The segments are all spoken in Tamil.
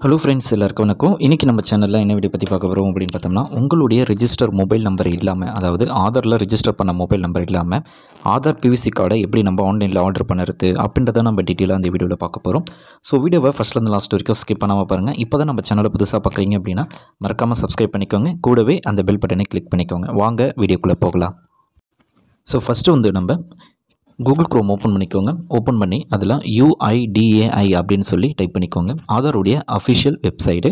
ஹலோ ஃப்ரெண்ட்ஸ் எல்லாருக்கும் வணக்கம் இன்றைக்கி நம்ம சேனலில் என்ன வீடியோ பற்றி பார்க்க வரோம் அப்படின்னு பார்த்தோம்னா உங்களுடைய ரெஜிஸ்டர் மொபைல் நம்பர் இல்லாமல் அதாவது ஆதாரில் ரெஜிஸ்டர் பண்ண மொபைல் நம்பர் இல்லாமல் ஆதார் பிவிசி கார்டை எப்படி நம்ம ஆன்லைனில் ஆர்டர் பண்ணுறது அப்படின்றத நம்ம டீட்டெயிலாக அந்த வீடியோவில் பார்க்க போகிறோம் ஸோ வீடியோவை ஃபஸ்ட்லேருந்து லாஸ்ட் வரைக்கும் ஸ்கிப் பண்ணாமல் பாருங்கள் இப்போ தான் நம்ம சேனலை புதுசாக பார்க்குறீங்க அப்படின்னா மறக்காமல் சப்ஸ்கிரைப் பண்ணிக்கோங்க கூடவே அந்த பெல் பட்டனை கிளிக் பண்ணிக்கோங்க வாங்க வீடியோக்குள்ளே போகலாம் ஸோ ஃபஸ்ட்டு வந்து நம்ம கூகுள் க்ரோம் ஓப்பன் பண்ணிக்கோங்க ஓப்பன் பண்ணி அதில் யூஐடிஏஐ அப்படின்னு சொல்லி டைப் பண்ணிக்கோங்க ஆதாருடைய அஃபிஷியல் வெப்சைட்டு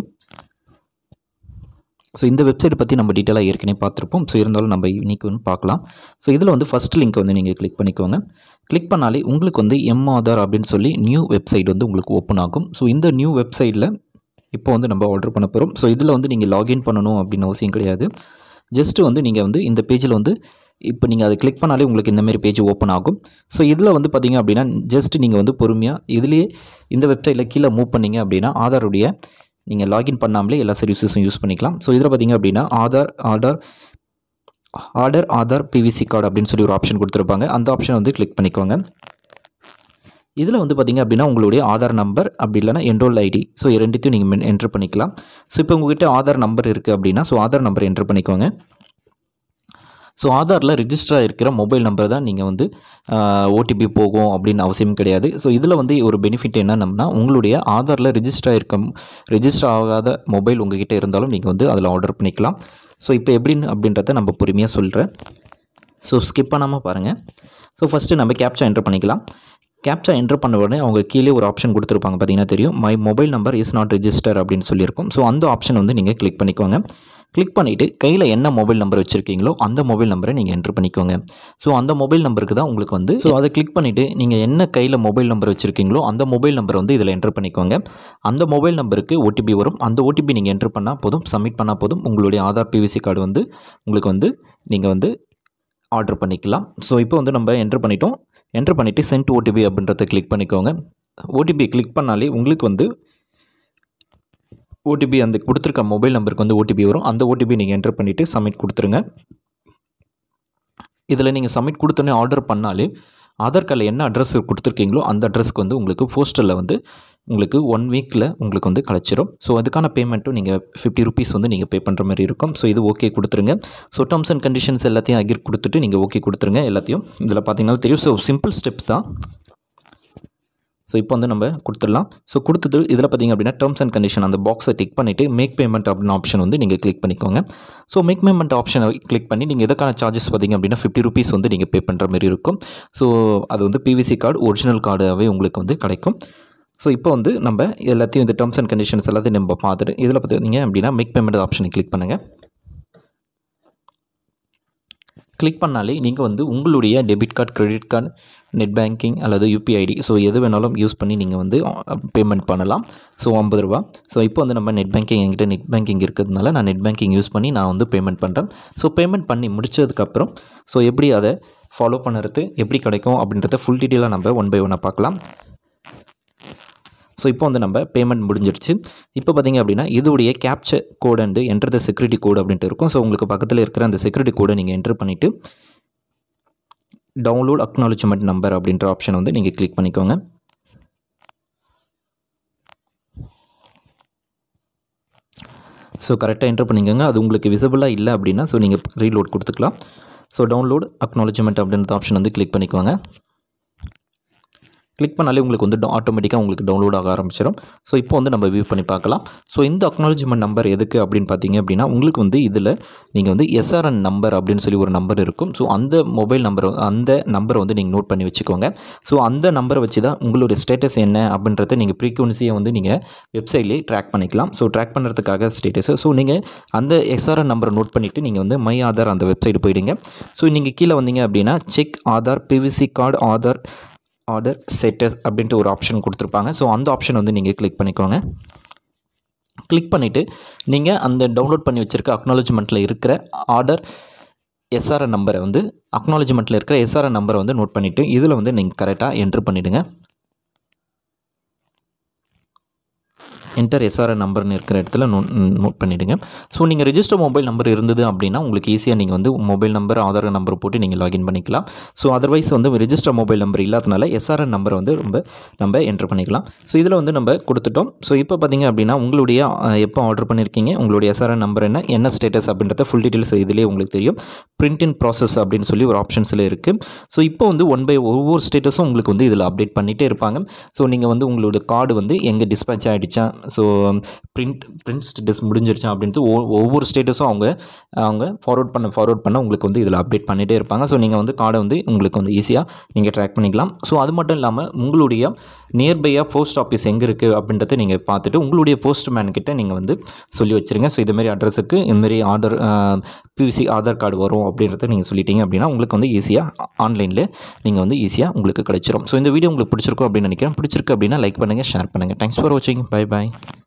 ஸோ இந்த வெப்சைட் பற்றி நம்ம டீட்டெயிலாக ஏற்கனவே பார்த்துருப்போம் ஸோ இருந்தாலும் நம்ம இன்றைக்கி வந்து பார்க்கலாம் ஸோ இதில் வந்து ஃபஸ்ட் லிங்க் வந்து நீங்கள் கிளிக் பண்ணிக்கோங்க கிளிக் பண்ணாலே உங்களுக்கு வந்து எம் ஆதார் அப்படின்னு சொல்லி நியூ வெப்சைட் வந்து உங்களுக்கு ஓப்பன் ஆகும் ஸோ இந்த நியூ வெப்சைட்டில் இப்போ வந்து நம்ம ஆர்டர் பண்ண போகிறோம் ஸோ இதில் வந்து நீங்கள் லாகின் பண்ணணும் அப்படின்னு அவசியம் கிடையாது ஜஸ்ட்டு வந்து நீங்கள் வந்து இந்த பேஜில் வந்து இப்போ நீங்கள் அதை கிளிக் பண்ணாலே உங்களுக்கு இந்த மாதிரி பேஜ் ஓப்பன் ஆகும் ஸோ இதில் வந்து பார்த்தீங்க அப்படின்னா ஜஸ்ட் நீங்கள் வந்து பொறுமையாக இதுலேயே இந்த வெப்சைட்டில் கீழே மூவ் பண்ணீங்க அப்படின்னா ஆதாருடைய நீங்கள் லாகின் பண்ணாமலே எல்லா சர்வீசஸும் யூஸ் பண்ணிக்கலாம் ஸோ இதில் பார்த்தீங்க அப்படின்னா Aadhaar order order Aadhaar PVC card அப்படின்னு சொல்லி ஒரு ஆப்ஷன் கொடுத்துருப்பாங்க அந்த ஆப்ஷன் வந்து கிளிக் பண்ணிக்கோங்க இதில் வந்து பார்த்திங்க அப்படின்னா உங்களுடைய ஆதார் நம்பர் அப்படி இல்லைனா என்ரோல் ஐடி ஸோ ரெண்டுத்தையும் நீங்கள் என்ட்ரு பண்ணிக்கலாம் ஸோ இப்போ உங்ககிட்ட ஆதார் நம்பர் இருக்குது அப்படின்னா ஸோ ஆதார் நம்பர் என்ட்ரு பண்ணிக்கோங்க ஸோ ஆதாரில் ரிஜிஸ்டர் இருக்கிற மொபைல் நம்பர் தான் நீங்கள் வந்து ஓடிபி போகும் அப்படின்னு அவசியம் கிடையாது ஸோ இதில் வந்து ஒரு பெனிஃபிட் என்னென்னா உங்களுடைய ஆதாரில் ரிஜிஸ்டர் இருக்க ரிஜிஸ்டர் ஆகாத மொபைல் உங்ககிட்ட இருந்தாலும் நீங்கள் வந்து அதில் ஆர்டர் பண்ணிக்கலாம் ஸோ இப்போ எப்படின்னு அப்படின்றத நம்ம பொறுமையாக சொல்கிறேன் ஸோ ஸ்கிப் பண்ணாமல் பாருங்கள் ஸோ ஃபஸ்ட்டு நம்ம கேப்சா என்ட்ரு பண்ணிக்கலாம் கேப்சா என்ட்ரு பண்ண உடனே அவங்க கீழே ஒரு ஆப்ஷன் கொடுத்துருப்பாங்க பார்த்தீங்கன்னா தெரியும் my mobile number is not register அப்படின்னு சொல்லியிருக்கும் ஸோ அந்த ஆப்ஷன் வந்து நீங்கள் கிளிக் பண்ணிக்கோங்க கிளிக் பண்ணிவிட்டு கையில் என்ன மொபைல் நம்பர் வச்சுருக்கீங்களோ அந்த மொபைல் நம்பரை நீங்கள் என்ட்ரு பண்ணிக்கோங்க ஸோ அந்த மொபைல் நம்பருக்கு தான் உங்களுக்கு வந்து ஸோ அதை கிளிக் பண்ணிவிட்டு நீங்கள் என்ன கையில் மொபைல் நம்பர் வச்சுருக்கீங்களோ அந்த மொபைல் நம்பர் வந்து இதில் என்ட்ரு பண்ணிக்கோங்க அந்த மொபைல் நம்பருக்கு ஓடிபி வரும் அந்த ஓடிபி நீங்கள் என்ட்ரு பண்ணால் போதும் சப்மிட் பண்ணால் போதும் உங்களுடைய ஆதார் பிவிசி கார்டு வந்து உங்களுக்கு வந்து நீங்கள் வந்து ஆர்டர் பண்ணிக்கலாம் ஸோ இப்போ வந்து நம்ம என்ட்ரு பண்ணிட்டோம் என்ட்ரு பண்ணிவிட்டு சென்ட் ஓடிபி அப்படின்றத கிளிக் பண்ணிக்கோங்க ஓடிபி கிளிக் பண்ணாலே உங்களுக்கு வந்து ஓடிபி அந்த கொடுத்துருக்க மொபைல் நம்பருக்கு வந்து ஓடிபி வரும் அந்த ஓடிபி நீங்கள் என்ட்ரு பண்ணிவிட்டு சப்மிட் கொடுத்துருங்க இதில் நீங்கள் சப்மிட் கொடுத்தோன்னே ஆர்டர் பண்ணாலே ஆதார் கார்டில் என்ன அட்ரஸ் கொடுத்துருக்கீங்களோ அந்த அட்ரஸ்க்கு வந்து உங்களுக்கு போஸ்டரில் வந்து உங்களுக்கு ஒன் வீக்கில் உங்களுக்கு வந்து கிடச்சிரும் ஸோ அதுக்கான பேமெண்ட்டும் நீங்கள் ஃபிஃப்டி ருபீஸ் வந்து நீங்கள் பே பண்ணுற மாதிரி இருக்கும் ஸோ இது ஓகே கொடுத்துருங்க ஸோ டேர்ம்ஸ் அண்ட் கண்டிஷன்ஸ் எல்லாத்தையும் அகிர் கொடுத்துட்டு நீங்கள் ஓகே கொடுத்துருங்க எல்லாத்தையும் இதில் பார்த்தீங்கன்னா தெரியும் ஸோ சிம்பிள் ஸ்டெப்ஸ் தான் ஸோ இப்போ வந்து நம்ம கொடுத்துடலாம் ஸோ கொடுத்தது இதில் பார்த்திங்க அப்படின்னா டேர்ம்ஸ் அண்ட் கண்டிஷன் அந்த பாக்ஸை டிக் பண்ணிவிட்டு மேக் பேமெண்ட் அப்படின்னு ஆப்ஷன் வந்து நீங்கள் கிளிக் பண்ணிக்கோங்க ஸோ மேக் பேமெண்ட் ஆப்ஷனை கிளிக் பண்ணி நீங்கள் எதுக்கான சார்ஜஸ் பார்த்திங்க அப்படின்னா ஃபிஃப்டி ருபீஸ் வந்து நீங்கள் பே பண்ணுற மாதிரி இருக்கும் ஸோ அது வந்து பிவிசி கார்டு ஒரிஜினல் கார்டாகவே உங்களுக்கு வந்து கிடைக்கும் ஸோ இப்போ வந்து நம்ம எல்லாத்தையும் இந்த டேர்ம்ஸ் அண்ட் கண்டிஷன்ஸ் எல்லாத்தையும் நம்ம பார்த்துட்டு இதில் பார்த்தீங்க அப்படின்னா மேக் பேமெண்ட் ஆப்ஷனை கிளிக் பண்ணுங்கள் கிளிக் பண்ணாலே நீங்கள் வந்து உங்களுடைய debit card credit card net banking அல்லது யூபிஐடி ஸோ எது வேணாலும் யூஸ் பண்ணி நீங்கள் வந்து பேமெண்ட் பண்ணலாம் ஸோ ஐம்பது ரூபா ஸோ இப்போ வந்து நம்ம நெட் பேங்கிங் என்கிட்ட நெட் பேங்கிங் இருக்கிறதுனால நான் நெட் பேங்கிங் யூஸ் பண்ணி நான் வந்து பேமெண்ட் பண்ணுறேன் ஸோ பேமெண்ட் பண்ணி முடிச்சதுக்கப்புறம் ஸோ எப்படி அதை ஃபாலோ பண்ணுறது எப்படி கிடைக்கும் அப்படின்றத ஃபுல் டீட்டெயிலாக நம்ம ஒன் பை ஒன்னாக பார்க்கலாம் ஸோ இப்போ வந்து நம்ம பேமெண்ட் முடிஞ்சிருச்சு இப்போ பார்த்திங்க அப்படின்னா இதோடைய கேப்சர் கோடு வந்து என்டர் த செக்யூரிட்டி கோடு அப்படின்ட்டு இருக்கும் ஸோ உங்களுக்கு பக்கத்தில் இருக்கிற அந்த செக்யூரிட்டி கோடை நீங்கள் என்ட்ரு பண்ணிவிட்டு டவுன்லோட் அக்னாலஜ்மெண்ட் நம்பர் அப்படின்ற ஆப்ஷன் வந்து நீங்கள் கிளிக் பண்ணிக்கோங்க ஸோ கரெக்டாக என்ட்ரு பண்ணிக்கோங்க அது உங்களுக்கு விசிபிளாக இல்லை அப்படின்னா ஸோ நீங்கள் ரீலோட் கொடுத்துக்கலாம் ஸோ டவுன்லோட் அக்னாலஜ்மெண்ட் அப்படின்ற ஆப்ஷன் வந்து கிளிக் பண்ணிக்கோங்க கிளிக் பண்ணாலே உங்களுக்கு வந்து ஆட்டோமேட்டிக்காக உங்களுக்கு டவுன்லோட் ஆக ஆரம்பிச்சிடும் ஸோ இப்போ வந்து நம்ம வியூ பண்ணி பார்க்கலாம் ஸோ இந்த அக்னாலஜ்மெண்ட் நம்பர் எதுக்கு அப்படின்னு பார்த்தீங்க அப்படின்னா உங்களுக்கு வந்து இதில் நீங்கள் வந்து எஸ்ஆர்என் நம்பர் அப்படின்னு சொல்லி ஒரு நம்பர் இருக்கும் ஸோ அந்த மொபைல் நம்பர் அந்த நம்பரை வந்து நீங்கள் நோட் பண்ணி வச்சுக்கோங்க ஸோ அந்த நம்பரை வச்சு தான் உங்களுடைய ஸ்டேட்டஸ் என்ன அப்படின்றத நீங்கள் ஃப்ரீக்வன்சியை வந்து நீங்கள் வெப்சைட்லேயே ட்ராக் பண்ணிக்கலாம் ஸோ ட்ராக் பண்ணுறதுக்காக ஸ்டேட்டஸு ஸோ நீங்கள் அந்த எஸ்ஆர்என் நம்பரை நோட் பண்ணிவிட்டு நீங்கள் வந்து மை ஆதார் அந்த வெப்சைட் போயிடுங்க ஸோ நீங்கள் கீழே வந்தீங்க அப்படின்னா check Aadhaar PVC card Aadhaar order status அப்படின்ட்டு ஒரு ஆப்ஷன் கொடுத்துருப்பாங்க ஸோ அந்த ஆப்ஷன் வந்து நீங்கள் கிளிக் பண்ணிக்கோங்க கிளிக் பண்ணிவிட்டு நீங்கள் அந்த டவுன்லோட் பண்ணி வச்சுருக்க அக்னாலஜ்மெண்ட்டில் இருக்கிற ஆர்டர் எஸ்ஆர்என் நம்பரை வந்து அக்னாலஜ்மெண்ட்டில் இருக்கிற எஸ்ஆர்என் நம்பரை வந்து நோட் பண்ணிவிட்டு இதில் வந்து நீங்கள் கரெக்டாக என்ட்ரு பண்ணிவிடுங்க என்டர் எஸ்ஆர்என் நம்பர்னு இருக்கிற இடத்துல நோட் நோட் பண்ணிவிடுங்க ஸோ நீங்கள் ரெஜிஸ்டர் மொபைல் நம்பர் இருந்தது அப்படின்னா உங்களுக்கு ஈஸியாக நீங்கள் வந்து மொபைல் நம்பர் ஆதார் நம்பர் போட்டு நீங்கள் லாகின் பண்ணிக்கலாம் ஸோ அதர்வைஸ் வந்து ரெஜிஸ்டர் மொபைல் நம்பர் இல்லாதனால எஸ்ஆர்என் நம்பரை வந்து ரொம்ப நம்ம என்டர் பண்ணிக்கலாம் ஸோ இதில் வந்து நம்ம கொடுத்துட்டோம் ஸோ இப்போ பார்த்தீங்க அப்படின்னா உங்களுடைய அஹ், எப்போ ஆர்டர் பண்ணியிருக்கீங்க உங்களுடைய எஸ்ஆர்என் நம்பர் என்ன என்ன ஸ்டேட்டஸ் அப்படின்றத ஃபுல் டீட்டெயில்ஸ் இதிலே உங்களுக்கு தெரியும் பிரிண்ட் இன் ப்ராசஸ் அப்படின்னு சொல்லி ஒரு ஆப்ஷன்ஸில் இருக்குது ஸோ இப்போ வந்து ஒன் பை ஒவ்வொரு ஸ்டேட்டஸும் உங்களுக்கு வந்து இதில் அப்டேட் பண்ணிகிட்டே இருப்பாங்க ஸோ நீங்கள் வந்து உங்களோட கார்டு வந்து எங்கே டிஸ்பேச் ஆகிடுச்சா ஸோ பிரிண்ட் பிரிண்ட் ஸ்டேட்டஸ் முடிஞ்சிருச்சா அப்படின்ட்டு ஒ- ஒவ்வொரு ஸ்டேட்டஸும் அவங்க அவங்க ஃபார்வர்ட் பண்ண ஃபார்வர்ட் பண்ண உங்களுக்கு வந்து இதில் அப்டேட் பண்ணிகிட்டே இருப்பாங்க ஸோ நீங்கள் வந்து கார்டை வந்து உங்களுக்கு வந்து ஈஸியாக நீங்கள் ட்ராக் பண்ணிக்கலாம் ஸோ அது மட்டும் இல்லாமல் உங்களுடைய நியர்பையாக போஸ்ட் ஆஃபீஸ் எங்கே இருக்குது அப்படின்றத நீங்கள் பார்த்துட்டு உங்களுடைய போஸ்ட்மேன் கிட்ட நீங்கள் வந்து சொல்லி வச்சுருங்க ஸோ இதுமாரி அட்ரஸுக்கு இதுமாரி ஆர்டர் பிவிசி ஆதார் கார்டு வரும் அப்படின்றத நீங்கள் சொல்லிட்டீங்க அப்படின்னா உங்களுக்கு வந்து ஈஸியாக ஆன்லைனில் நீங்கள் வந்து ஈஸியாக உங்களுக்கு கிடைச்சிரும் ஸோ இந்த வீடியோ உங்களுக்கு பிடிச்சிருக்கும் அப்படின்னு நினைக்கிறேன் பிடிச்சிருக்கு அப்படின்னா லைக் பண்ணுங்கள் ஷேர் பண்ணுங்கள் தேங்க்ஸ் ஃபார் வாட்சிங் பை பை